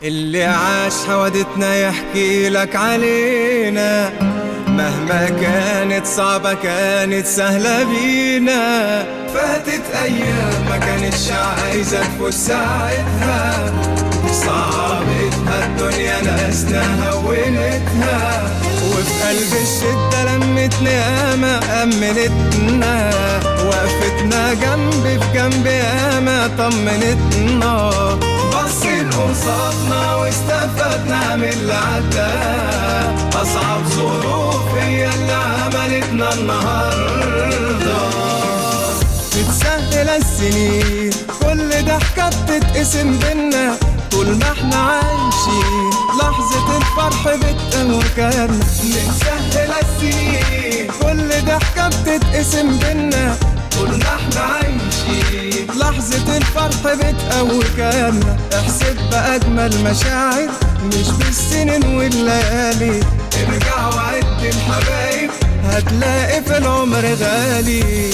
اللي عاش حوادتنا يحكي لك علينا مهما كانت صعبة كانت سهلة بينا فاتت أيام ما كانتش عايزة تفوت ساعتها صعبتها الدنيا ناسنا هونتها وفي قلب الشدة لمتنا ياما أمنتنا وقفتنا جنب في جنب ياما طمنتنا بصين قصادنا واستفدنا من اللي عدى أصعب ظروف هي اللي عملتنا النهارده بتسهل السنين كل ضحكة بتتقسم بينا طول ما احنا عايشين لحظة الفرح بتأوكلنا بتسهل السنين كل ضحكة بتتقسم بينا طول ما احنا عايشين لحظة الفرح بتأوكلنا احسب بأجمل مشاعر مش بالسنين والليالي ارجع وعد الحبايب هتلاقي في العمر غالي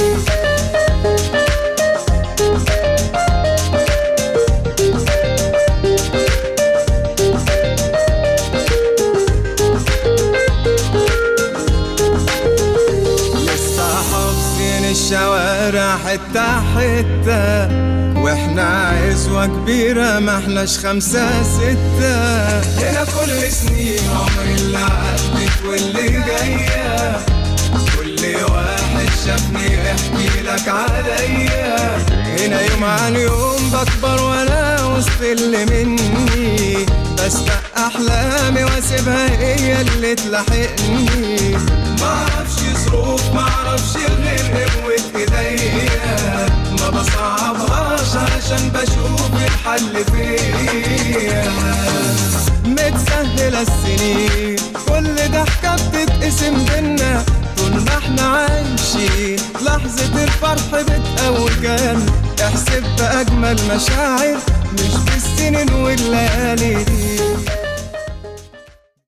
لسه حافظين الشوارع حتة حتة واحنا عزوة كبيرة ما احناش خمسة ستة هنا كل سنين عمر اللي عدت واللي جاية كل واحد شافني يحكي لك عليا هنا يوم عن يوم بكبر وانا وسط اللي مني بسبق احلامي واسيبها هي اللي تلاحقني معرفش ظروف معرفش غير قوة ايديا ما بصعبهاش عشان بشوف الحل فيا متسهلة السنين كل ضحكة بتتقسم بينا طول ما احنا عايشين لحظة الفرح بتأوجان احسب بأجمل مشاعر مش بالسنين والليالي